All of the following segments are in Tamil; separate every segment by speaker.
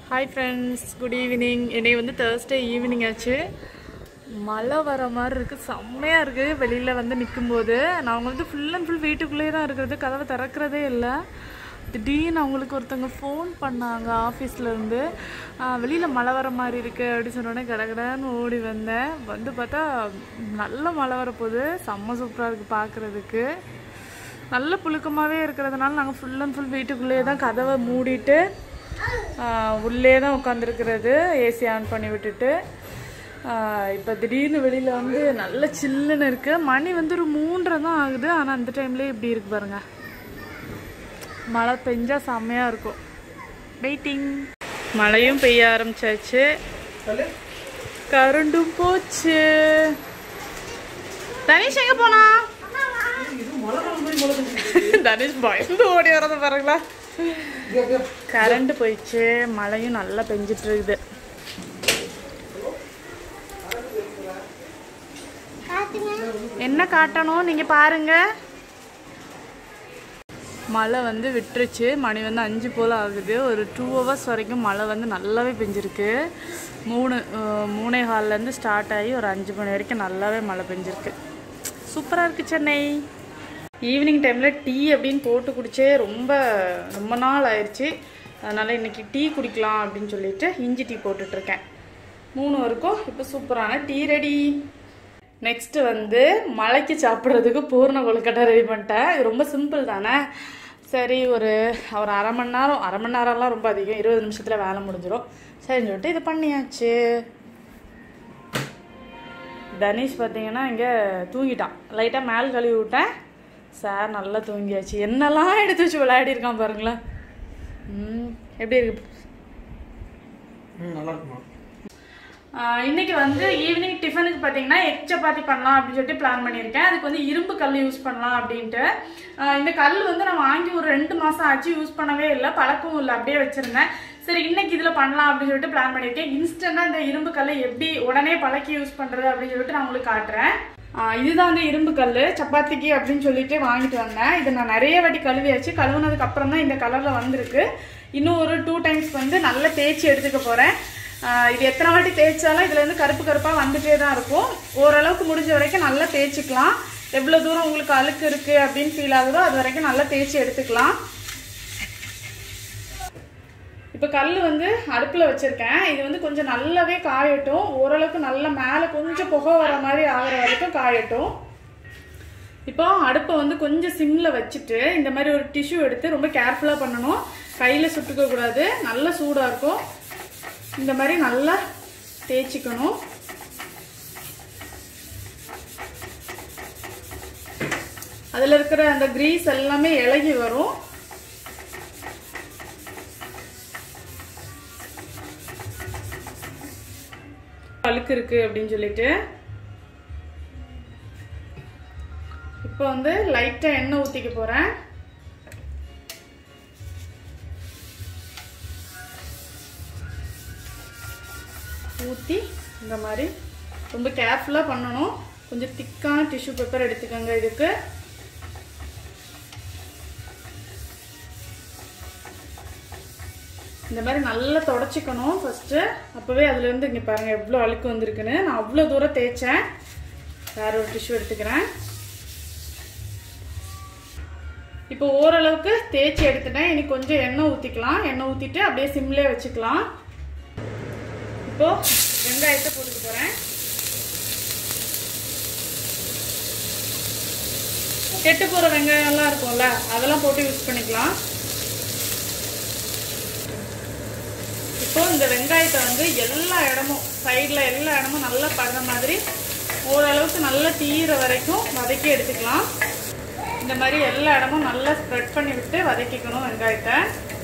Speaker 1: ஹாய் ஃப்ரெண்ட்ஸ் குட் ஈவினிங் இன்னைக்கு வந்து தேர்ஸ்டே ஈவினிங் ஆச்சு மழை வர மாதிரி இருக்குது செம்மையாக இருக்குது வெளியில் வந்து நிற்கும்போது நாங்கள் வந்து ஃபுல் அண்ட் ஃபுல் வீட்டுக்குள்ளேயே தான் இருக்கிறது கதவை திறக்கிறதே இல்லை திடீர்னு அவங்களுக்கு ஒருத்தவங்க ஃபோன் பண்ணாங்க ஆஃபீஸ்லேருந்து வெளியில் மழை வர மாதிரி இருக்குது அப்படின்னு சொன்னோடனே கடகடன்னு ஓடி வந்தேன் வந்து பார்த்தா நல்ல மழை வரப்போகுது செம்ம சூப்பராக இருக்குது பார்க்குறதுக்கு நல்ல புழுக்கமாகவே இருக்கிறதுனால நாங்கள் ஃபுல் அண்ட் ஃபுல் வீட்டுக்குள்ளேயே தான் கதவை மூடிட்டு ஆஹ் உள்ளே தான் உட்காந்துருக்கிறது ஏசி ஆன் பண்ணி விட்டுட்டு இப்போ திடீர்னு வெளியில் வந்து நல்ல சில்லுன்னு இருக்குது மணி வந்து ஒரு மூன்றரை தான் ஆகுது ஆனால் அந்த டைம்லேயே இப்படி இருக்கு பாருங்க மழை பெஞ்சா செம்மையாக இருக்கும் வெயிட்டிங் மழையும் பெய்ய ஆரம்பிச்சாச்சு கரண்டும் போச்சு தனிஷ் எங்கே போனா தனுஷ் பயந்து ஓடி வரத பாருங்களா கரண்ட் போயிடுச்சு மழையும் நல்லா பெஞ்சிட்டு இருக்குது என்ன காட்டணும் நீங்க பாருங்க மழை வந்து விட்டுருச்சு மணி வந்து அஞ்சு போல் ஆகுது ஒரு டூ ஹவர்ஸ் வரைக்கும் மழை வந்து நல்லாவே பெஞ்சிருக்கு மூணு அஹ், மூணே ஹால்லேருந்து ஸ்டார்ட் ஆகி ஒரு அஞ்சு மணி வரைக்கும் நல்லாவே மழை பெஞ்சிருக்கு சூப்பராக இருக்குது சென்னை ஈவினிங் டைமில் டீ அப்படின்னு போட்டு குடிச்சே ரொம்ப ரொம்ப நாள் ஆயிடுச்சு அதனால் இன்னைக்கு டீ குடிக்கலாம் அப்படின்னு சொல்லிட்டு இஞ்சி டீ போட்டுட்ருக்கேன் மூணு வரைக்கும் இப்போ சூப்பரான டீ ரெடி நெக்ஸ்ட் வந்து மலைக்கு சாப்பிட்றதுக்கு பூர்ண கொழுக்கட்டை ரெடி பண்ணிட்டேன் இது ரொம்ப சிம்பிள் தானே சரி ஒரு ஒரு அரை மணி நேரம் அரை மணி நேரம்லாம் ரொம்ப அதிகம் இருபது நிமிஷத்தில் வேலை முடிஞ்சிடும் சரின்னு சொல்லிட்டு இது பண்ணியாச்சு தனீஷ் பார்த்தீங்கன்னா இங்கே தூங்கிட்டான் லைட்டாக மேல் கழுவி விட்டேன் சார் நல்லா தூங்கியாச்சு என்னெல்லாம் எடுத்து வச்சு விளையாடி இருக்கான் பாருங்களேன் ம் எப்படி இருக்கு
Speaker 2: ம் நல்லா இருக்குமா
Speaker 1: ஆஹ் இன்னைக்கு வந்து ஈவினிங் டிஃபனுக்கு பார்த்தீங்கன்னா எக் சப்பாத்தி பண்ணலாம் அப்படின்னு சொல்லிட்டு பிளான் பண்ணியிருக்கேன் அதுக்கு வந்து இரும்பு கல் யூஸ் பண்ணலாம் அப்படின்ட்டு ஆஹ் இந்த கல் வந்து நான் வாங்கி ஒரு ரெண்டு மாதம் ஆச்சு யூஸ் பண்ணவே இல்லை பழக்கமும் இல்லை அப்படியே வச்சிருந்தேன் சரி இன்னைக்கு இதில் பண்ணலாம் அப்படின்னு சொல்லிட்டு பிளான் பண்ணியிருக்கேன் இன்ஸ்டண்ட்டாக இந்த இரும்பு கல்லை எப்படி உடனே பழக்கி யூஸ் பண்ணுறது அப்படின்னு சொல்லிட்டு நான் உங்களுக்கு காட்டுறேன் ஆஹ் இதுதான் அந்த இரும்பு கல் சப்பாத்திக்கு அப்படின்னு சொல்லிட்டு வாங்கிட்டு வந்தேன் இது நான் நிறைய வாட்டி கழுவியாச்சு கழுவுனதுக்கு அப்புறம் தான் இந்த கலரில் வந்திருக்கு இன்னும் ஒரு டூ டைம்ஸ் வந்து நல்லா தேய்ச்சி எடுத்துக்க போகிறேன் ஆஹ் இது எத்தனை வாட்டி தேய்ச்சாலும் இதுல இருந்து கருப்பு கருப்பா வந்துட்டே தான் இருக்கும் ஓரளவுக்கு முடிஞ்ச வரைக்கும் நல்லா தேய்ச்சிக்கலாம் எவ்வளவு தூரம் உங்களுக்கு அழுக்கு இருக்கு அப்படின்னு ஃபீல் ஆகுதோ அது வரைக்கும் நல்லா தேய்ச்சி எடுத்துக்கலாம் இப்போ கல் வந்து அடுப்பில் வச்சுருக்கேன் இது வந்து கொஞ்சம் நல்லாவே காயட்டும் ஓரளவுக்கு நல்ல மேலே கொஞ்சம் புகை வர மாதிரி ஆகிற வரைக்கும் காயட்டும் இப்போ அடுப்பை வந்து கொஞ்சம் சிம்மில் வச்சுட்டு இந்த மாதிரி ஒரு டிஷ்யூ எடுத்து ரொம்ப கேர்ஃபுல்லாக பண்ணணும் கையில் சுட்டுக்க கூடாது நல்ல சூடாக இருக்கும் இந்த மாதிரி நல்லா தேய்ச்சிக்கணும் அதில் இருக்கிற அந்த கிரீஸ் எல்லாமே இலகி வரும் அழுக்கு இருக்கு அப்படின்னு சொல்லிட்டு இப்போ வந்து லைட்டா எண்ணெய் ஊத்திக்க போறேன் ஊற்றி இந்த மாதிரி ரொம்ப கேர்ஃபுல்லாக பண்ணணும் கொஞ்சம் திக்கான டிஷ்யூ பேப்பர் எடுத்துக்கோங்க இதுக்கு இந்த மாதிரி நல்லா தொடச்சிக்கணும் ஃபஸ்ட்டு அப்போவே அதுலேருந்து இங்கே பாருங்கள் எவ்வளோ அழுக்கு வந்திருக்குன்னு நான் அவ்வளோ தூரம் தேய்ச்சேன் வேற ஒரு டிஷ்யூ எடுத்துக்கிறேன் இப்போ ஓரளவுக்கு தேய்ச்சி எடுத்துட்டேன் இனி கொஞ்சம் எண்ணெய் ஊற்றிக்கலாம் எண்ணெய் ஊற்றிட்டு அப்படியே சிம்லேயே வச்சுக்கலாம் இப்போ வெங்காயத்தை போட்டுக்க போகிறேன் கெட்டு போகிற வெங்காயம்லாம் இருக்கும்ல அதெல்லாம் போட்டு யூஸ் பண்ணிக்கலாம் இப்போ இந்த வெங்காயத்தை வந்து எல்லா இடமும் சைடில் எல்லா இடமும் நல்லா படுற மாதிரி ஓரளவுக்கு நல்லா தீர வரைக்கும் வதக்கி எடுத்துக்கலாம் இந்த மாதிரி எல்லா இடமும் நல்லா ஸ்ப்ரெட் பண்ணி விட்டு வதக்கிக்கணும் வெங்காயத்தை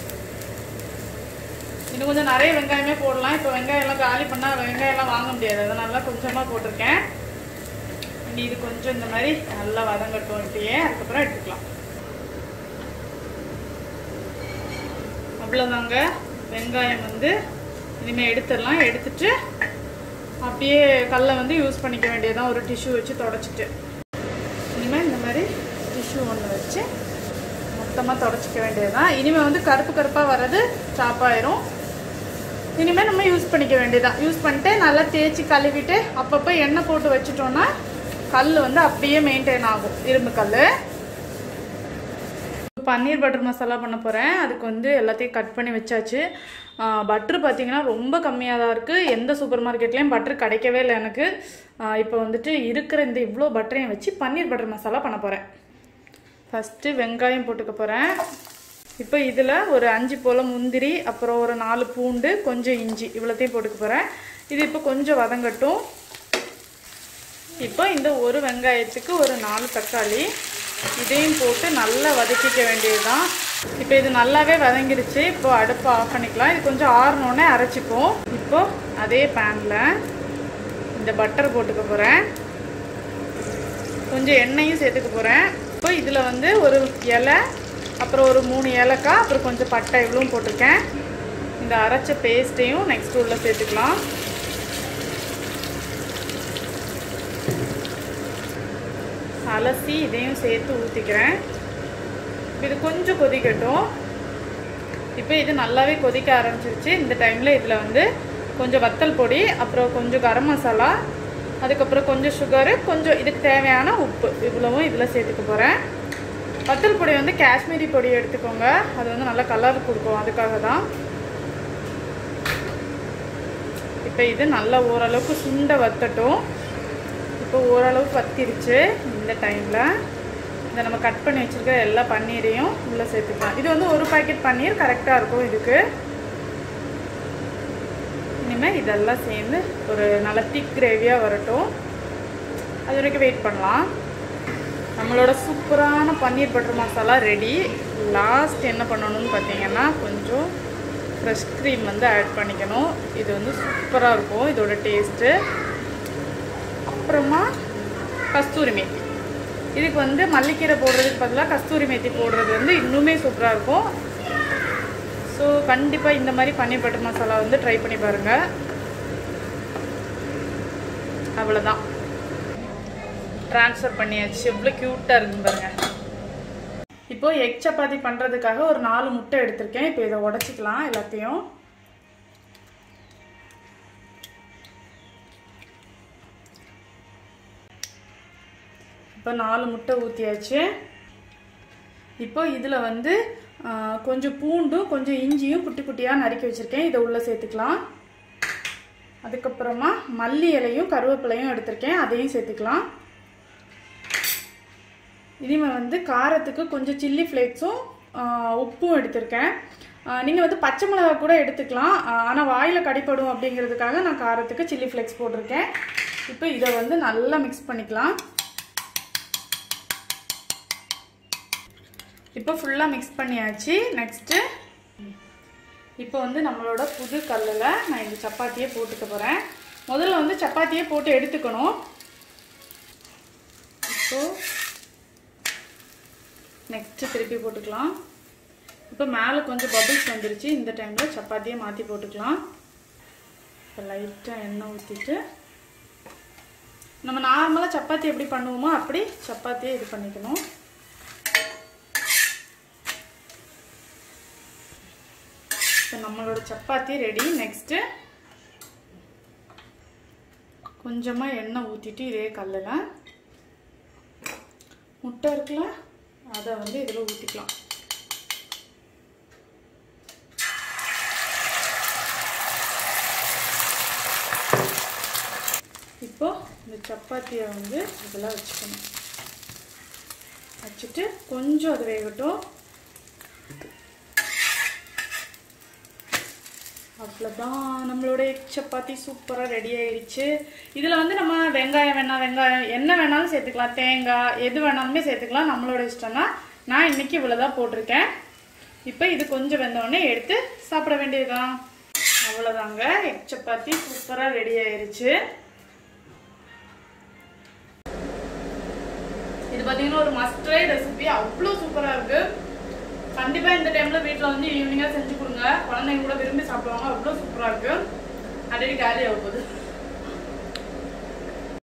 Speaker 1: இன்னும் கொஞ்சம் நிறைய வெங்காயமே போடலாம் இப்போ வெங்காயம் எல்லாம் காலி பண்ணால் வெங்காயம்லாம் வாங்க முடியாது அதனால கொஞ்சமாக போட்டிருக்கேன் இனி இது கொஞ்சம் இந்த மாதிரி நல்லா வதங்கட்டும் இப்படியே அதுக்கப்புறம் எடுத்துக்கலாம் அவ்வளோதாங்க வெங்காயம் வந்து இனிமேல் எடுத்துடலாம் எடுத்துட்டு அப்படியே கல்லை வந்து யூஸ் பண்ணிக்க வேண்டியதான் ஒரு டிஷ்யூ வச்சு தொடச்சிட்டு இனிமேல் இந்த மாதிரி டிஷ்யூ ஒன்று வச்சு மொத்தமாக தொடச்சிக்க வேண்டியதுதான் இனிமேல் வந்து கருப்பு கருப்பாக வர்றது ஸ்டாப் ஆயிரும் இனிமேல் நம்ம யூஸ் பண்ணிக்க வேண்டியதான் யூஸ் பண்ணிட்டு நல்லா தேய்ச்சி கழுவிட்டு அப்பப்போ எண்ணெய் போட்டு வச்சுட்டோன்னா கல் வந்து அப்படியே மெயின்டைன் ஆகும் இரும்பு கல் பன்னீர் பட்டர் மசாலா பண்ண போகிறேன் அதுக்கு வந்து எல்லாத்தையும் கட் பண்ணி வச்சாச்சு பட்ரு பார்த்தீங்கன்னா ரொம்ப கம்மியாக தான் இருக்குது எந்த சூப்பர் மார்க்கெட்லேயும் பட்ரு கிடைக்கவே இல்லை எனக்கு இப்போ வந்துட்டு இருக்கிற இந்த இவ்வளோ பட்டரையும் வச்சு பன்னீர் பட்டர் மசாலா பண்ண போகிறேன் ஃபஸ்ட்டு வெங்காயம் போட்டுக்க போகிறேன் இப்போ இதில் ஒரு அஞ்சு போல் முந்திரி அப்புறம் ஒரு நாலு பூண்டு கொஞ்சம் இஞ்சி இவ்வளோத்தையும் போட்டுக்க போகிறேன் இது இப்போ கொஞ்சம் வதங்கட்டும் இப்போ இந்த ஒரு வெங்காயத்துக்கு ஒரு நாலு தக்காளி இதையும் போட்டு நல்லா வதக்கிக்க வேண்டியதுதான் இப்போ இது நல்லாவே வதங்கிருச்சு இப்போ அடுப்பை ஆஃப் பண்ணிக்கலாம் இது கொஞ்சம் ஆறணுன்னே அரைச்சிப்போம் இப்போ அதே பேனில் இந்த பட்டர் போட்டுக்க போகிறேன் கொஞ்சம் எண்ணெயும் சேர்த்துக்க போகிறேன் இப்போ இதில் வந்து ஒரு இலை அப்புறம் ஒரு மூணு ஏலக்காய் அப்புறம் கொஞ்சம் பட்டை இவ்வளவும் போட்டிருக்கேன் இந்த அரைச்ச பேஸ்ட்டையும் நெக்ஸ்ட் உள்ள சேர்த்துக்கலாம் அலசி இதையும் சேர்த்து ஊற்றிக்கிறேன் இது கொஞ்சம் கொதிக்கட்டும் இப்போ இது நல்லாவே கொதிக்க ஆரம்பிச்சிருச்சு இந்த டைமில் இதில் வந்து கொஞ்சம் வத்தல் பொடி அப்புறம் கொஞ்சம் கரம் மசாலா அதுக்கப்புறம் கொஞ்சம் சுகரு கொஞ்சம் இதுக்கு தேவையான உப்பு இவ்வளவும் இதில் சேர்த்துக்க போகிறேன் வத்தல் பொடி வந்து காஷ்மீரி பொடி எடுத்துக்கோங்க அது வந்து நல்லா கலர் கொடுக்கும் அதுக்காக தான் இப்போ இது நல்லா ஓரளவுக்கு சுண்ட வத்தட்டும் இப்போ ஓரளவுக்கு வத்திருச்சு இந்த டைமில் இந்த நம்ம கட் பண்ணி வச்சுருக்க எல்லா பன்னீரையும் உள்ளே சேர்த்துக்கலாம் இது வந்து ஒரு பாக்கெட் பன்னீர் கரெக்டாக இருக்கும் இதுக்கு இனிமேல் இதெல்லாம் சேர்ந்து ஒரு நல்ல திக் கிரேவியாக வரட்டும் அது வரைக்கும் வெயிட் பண்ணலாம் நம்மளோட சூப்பரான paneer butter masala ready last என்ன பண்ணணும்னு பார்த்தீங்கன்னா கொஞ்சம் ஃப்ரெஷ் க்ரீம் வந்து ஆட் பண்ணிக்கணும் இது வந்து சூப்பராக இருக்கும் இதோட டேஸ்ட்டு அப்புறமா கஸ்தூரி மேத்தி இதுக்கு வந்து மல்லிக்கீரை போடுறதுக்கு பதிலாக கஸ்தூரி மேத்தி போடுறது வந்து இன்னுமே சூப்பராக இருக்கும் ஸோ கண்டிப்பாக இந்த மாதிரி பன்னீர் பட்டர் மசாலா வந்து ட்ரை பண்ணி பாருங்கள் அவ்வளோதான் ட்ரான்ஸ்ஃபர் பண்ணியாச்சு எவ்வளோ க்யூட்டாக இருக்குன்னு பாருங்க இப்போ எக் சப்பாத்தி பண்ணுறதுக்காக ஒரு நாலு முட்டை எடுத்திருக்கேன் இப்போ இதை உடச்சிக்கலாம் எல்லாத்தையும் இப்போ நாலு முட்டை ஊற்றியாச்சு இப்போ இதில் வந்து ஆ, கொஞ்சம் பூண்டும் கொஞ்சம் இஞ்சியும் குட்டி குட்டியாக நறுக்கி வச்சுருக்கேன் இதை உள்ளே சேர்த்துக்கலாம் அதுக்கப்புறமா மல்லி இலையும் கருவேப்பிலையும் எடுத்திருக்கேன் அதையும் சேர்த்துக்கலாம் இனிமே வந்து காரத்துக்கு கொஞ்சம் சில்லி ஃப்ளேக்ஸும் உப்பும் எடுத்திருக்கேன் நீங்கள் வந்து பச்சை மிளகா கூட எடுத்துக்கலாம் ஆனால் வாயில் கடிப்படும் அப்படிங்கிறதுக்காக நான் காரத்துக்கு சில்லி ஃப்ளேக்ஸ் போட்டிருக்கேன் இப்போ இதை வந்து நல்லா மிக்ஸ் பண்ணிக்கலாம் இப்போ ஃபுல்லாக மிக்ஸ் பண்ணியாச்சு நெக்ஸ்ட்டு இப்போ வந்து நம்மளோட புது கல்லில் நான் இந்த சப்பாத்தியை போட்டுக்க போகிறேன் முதல்ல வந்து சப்பாத்தியை போட்டு எடுத்துக்கணும் இப்போ நெக்ஸ்ட்டு திருப்பி போட்டுக்கலாம் இப்போ மேலே கொஞ்சம் பபிள்ஸ் வந்துருச்சு இந்த டைமில் சப்பாத்தியை மாற்றி போட்டுக்கலாம் இப்போ லைட்டாக எண்ணெய் ஊற்றிட்டு நம்ம நார்மலாக சப்பாத்தி எப்படி பண்ணுவோமோ அப்படி சப்பாத்தியை இது பண்ணிக்கணும் இப்போ நம்மளோட சப்பாத்தி ரெடி நெக்ஸ்ட்டு கொஞ்சமாக எண்ணெய் ஊற்றிட்டு இதே கல்லில் முட்டை இருக்குல்ல அதை வந்து இதில் ஊற்றிக்கலாம் இப்போ இந்த சப்பாத்தியை வந்து இதில் வச்சுக்கணும் வச்சுட்டு கொஞ்சம் அது வேகட்டும் அவ்வளோதான் நம்மளோட எக் சப்பாத்தி சூப்பராக ரெடி ஆயிடுச்சு இதில் வந்து நம்ம வெங்காயம் வேணா வெங்காயம் என்ன வேணாலும் சேர்த்துக்கலாம் தேங்காய் எது வேணாலுமே சேர்த்துக்கலாம் நம்மளோட இஷ்டம் தான் நான் இன்னைக்கு இவ்வளோதான் போட்டிருக்கேன் இப்போ இது கொஞ்சம் வெந்தோடனே எடுத்து சாப்பிட வேண்டியதுதான் அவ்வளோதாங்க எக் சப்பாத்தி சூப்பராக ரெடி ஆயிருச்சு இது பார்த்தீங்கன்னா ஒரு மஸ்ட் ட்ரை ரெசிபி அவ்வளோ சூப்பராக இருக்குது கண்டிப்பாக இந்த டைமில் வீட்டில் வந்து ஈவினிங்காக செஞ்சு கொடுங்க குழந்தைங்க கூட விரும்பி சாப்பிடுவாங்க அவ்வளோ சூப்பராக இருக்குது அடிக்கடி காலி ஆக போகுது